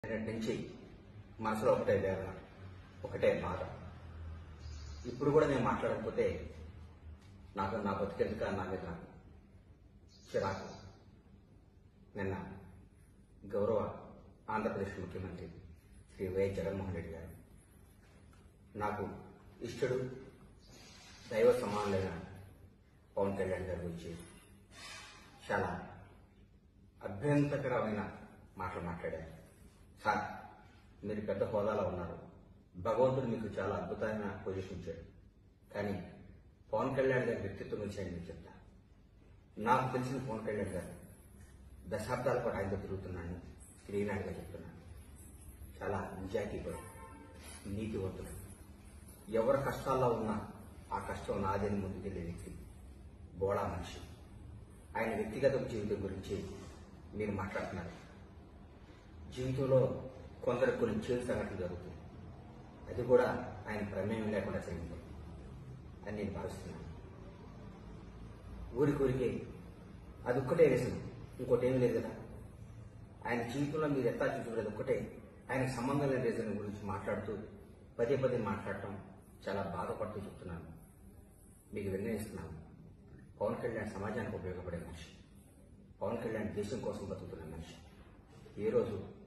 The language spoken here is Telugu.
నిన్నటి నుంచి మనసులో ఒకటే వేదన ఒకటే బాధ ఇప్పుడు కూడా నేను మాట్లాడకపోతే నాకు నా బతికెందుక నా మీద నాకు చిరాకు నిన్న గౌరవ ఆంధ్రప్రదేశ్ ముఖ్యమంత్రి శ్రీ వైఎస్ జగన్మోహన్ రెడ్డి గారు నాకు ఇష్టడు దైవ సమానులైన పవన్ కళ్యాణ్ గారు వచ్చి చాలా అభ్యంతకరమైన మాటలు మాట్లాడారు సార్ మీరు పెద్ద హోదాలో ఉన్నారు భగవంతుడు మీకు చాలా అద్భుతమైన పొజిషన్ ఇచ్చాడు కానీ పవన్ కళ్యాణ్ గారి వ్యక్తిత్వం గురించి నేను మీకు చెప్తా నాకు తెలిసిన పవన్ కళ్యాణ్ గారు దశాబ్దాల పాటు ఆయనతో తిరుగుతున్నాను శ్రీనాథ్గా చెప్తున్నాను చాలా నిజాయితీపడు నీతివంతుడు ఎవరి కష్టాల్లో ఉన్నా ఆ కష్టం నాదని ముందుకెళ్లే వ్యక్తి బోడా మనిషి ఆయన వ్యక్తిగత జీవితం గురించి మీరు మాట్లాడుతున్నారు జీవితంలో కొందరు కొన్ని చేదు సంఘటనలు జరుగుతుంది అది కూడా ఆయన ప్రమేయం లేకుండా జరిగింది అని నేను భావిస్తున్నాను ఊరికూరికే అది ఒక్కటే రీజన్ ఇంకోటి ఏం లేదు కదా ఆయన జీవితంలో మీరు ఎత్తా చూసుకునేది ఒక్కటే ఆయనకు సంబంధం లేని రీజన్ గురించి మాట్లాడుతూ పదే పదే మాట్లాడటం చాలా బాధపడుతూ చెప్తున్నాను మీకు విన్నవిస్తున్నాను పవన్ కళ్యాణ్ సమాజానికి ఉపయోగపడే మనిషి పవన్ కళ్యాణ్ దేశం కోసం బతుకుతున్న మనిషి ఏ రోజు